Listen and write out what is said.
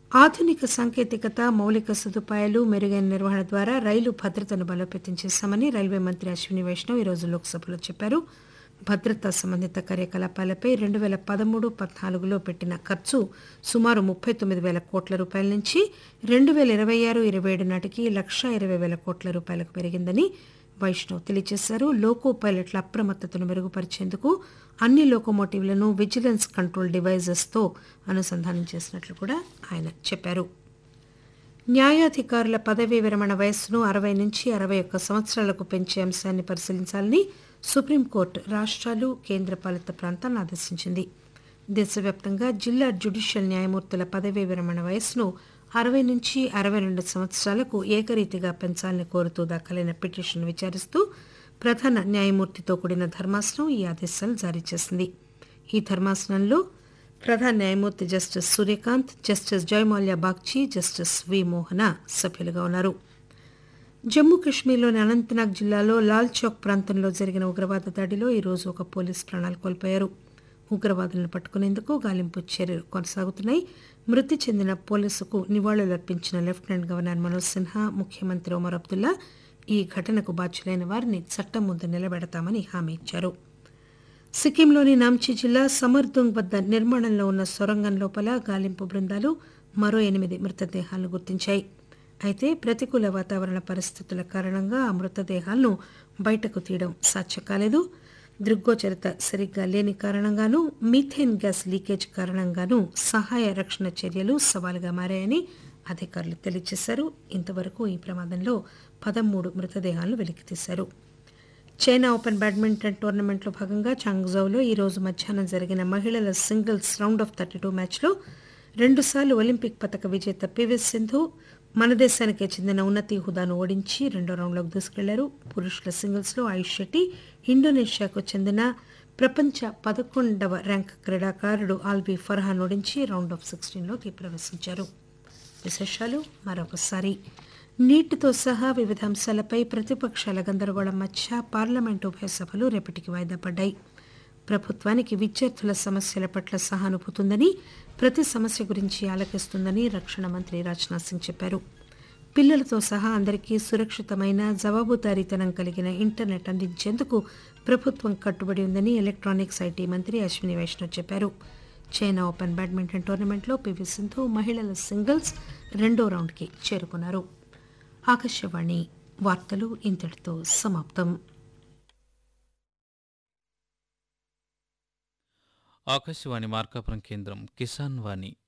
ఆధునిక సాంకేతికత మౌలిక సదుపాయాలు మెరుగైన నిర్వహణ ద్వారా రైలు భద్రతను బలోపేతం చేశామని రైల్వే మంత్రి అశ్విని వైష్ణవ్ ఈరోజు లోక్సభలో చెప్పారు భద్రతా సంబంధిత కార్యకలాపాలపై రెండు పేల పదమూడు పద్నాలుగులో పెట్టిన ఖర్చు సుమారు ముప్పై తొమ్మిది వేల కోట్ల రూపాయల నుంచి రెండు పేల ఇరవై ఆరు ఇరవై ఏడు నాటికి లక్షా ఇరవై వేల కోట్ల రూపాయలకు పెరిగిందని వైష్ణవ్ తెలియజేశారు లోకో పైలట్ల అప్రమత్తతను మెరుగుపరిచేందుకు అన్ని లోకోమోటివ్లను విజిలెన్స్ కంట్రోల్ డివైజెస్ తో అనుసంధానం చేసినట్లు కూడా ఆయన చెప్పారు న్యాయాధికారుల పదవీ విరమణ వయస్సును అరవై నుంచి అరవై ఒక్క సంవత్సరాలకు పెంచే అంశాన్ని పరిశీలించాలని సుప్రీంకోర్టు రాష్ట్రాలు కేంద్రపాలిత ప్రాంతాలను ఆదేశించింది దేశవ్యాప్తంగా జిల్లా జ్యుడిషియల్ న్యాయమూర్తుల పదవీ విరమణ వయస్సును అరవై నుంచి అరవై రెండు సంవత్సరాలకు ఏకరీతిగా పెంచాలని కోరుతూ దాఖలైన పిటిషన్ విచారిస్తూ ప్రధాన న్యాయమూర్తితో కూడిన ధర్మాసనం ఈ ఆదేశాలు జారీ చేసింది ఈ ధర్మాసనంలో ప్రధాన న్యాయమూర్తి justice Surya Kant justice Joymalya Bagchi justice V Mohana సభ్యులుగా ఉన్నారు జమ్మూ కాశ్మీర్లోని అనంతనాగ్ జిల్లాలో లాల్ చౌక్ ప్రాంతంలో జరిగిన ఉగ్రవాద దాడిలో ఈరోజు ఒక పోలీస్ ప్రాణాలు కోల్పోయారు ఉగ్రవాదులను పట్టుకునేందుకు గాలింపు చర్యలు కొనసాగుతున్నాయి మృతి చెందిన పోలీసుకు నివాళులర్పించిన లెఫ్టినెంట్ గవర్నర్ మనోజ్ సిన్హా ముఖ్యమంత్రి ఒమర్ అబ్దుల్లా ఈ ఘటనకు బాధ్యులైన వారిని చట్టం ముందు నిలబెడతామని హామీ ఇచ్చారు సిక్కింలోని నాంచీ జిల్లా సమర్దుంగ్ వద్ద నిర్మాణంలో ఉన్న సొరంగం లోపల గాలింపు బృందాలు మరో ఎనిమిది మృతదేహాలను గుర్తించాయి అయితే ప్రతికూల వాతావరణ పరిస్థితుల కారణంగా ఆ మృతదేహాలను బయటకు తీయడం సాధ్యం కాలేదు దృగ్గోచరత సరిగ్గా లేని కారణంగానూ మీథేన్ గ్యాస్ లీకేజ్ కారణంగానూ సహాయ రక్షణ చర్యలు సవాలుగా మారాయని అధికారులు తెలియజేశారు ఇంతవరకు ఈ ప్రమాదంలో పదమూడు మృతదేహాలను వెలికితీశారు చైనా ఓపెన్ బ్యాడ్మింటన్ టోర్నమెంట్లో భాగంగా చాంగ్జౌలో ఈ రోజు మధ్యాహ్నం జరిగిన మహిళల singles round of thirty two మ్యాచ్లో రెండుసార్లు ఒలింపిక్ పథక విజేత పివి సింధు మన దేశానికే చెందిన ఉన్నతి హుదాను ఓడించి రెండో రౌండ్లోకి దూసుకెళ్లారు పురుషుల సింగిల్స్లో ఆయుష్ శెట్టి ఇండోనేషియాకు చెందిన ప్రపంచ పదకొండవ ర్యాంక్ క్రీడాకారుడు ఆల్బీ ఫర్హాన్ ఓడించి రౌండ్ ఆఫ్ సిక్స్టీన్లోకి ప్రవేశించారు విశేషాలు మరొకసారి నీటితో సహా వివిధ అంశాలపై ప్రతిపక్షాల గందరగోళం మధ్య పార్లమెంటు ఉభయ సభలు రేపటికి వాయిదా పడ్డాయి ప్రభుత్వానికి విద్యార్థుల సమస్యల పట్ల సహానుభూతి ఉందని ప్రతి సమస్య గురించి ఆలకిస్తుందని రక్షణ మంత్రి రాజ్నాథ్ సింగ్ చెప్పారు పిల్లలతో సహా అందరికీ సురక్షితమైన జవాబుదారీతనం కలిగిన ఇంటర్నెట్ అందించేందుకు ప్రభుత్వం కట్టుబడి ఉందని ఎలక్ట్రానిక్స్ ఐటీ మంత్రి అశ్విని వైష్ణవ్ చెప్పారు చైనా ఓపెన్ బ్యాడ్మింటన్ టోర్నమెంట్లో పివి సింధు మహిళల సింగిల్స్ రెండో రౌండ్కి చేరుకున్నారు ఆకాశవాణి వార్తలు ఇంతటితో సమాప్తం ఆకాశవాణి మార్కాపురం కేంద్రం కిసాన్ వాణి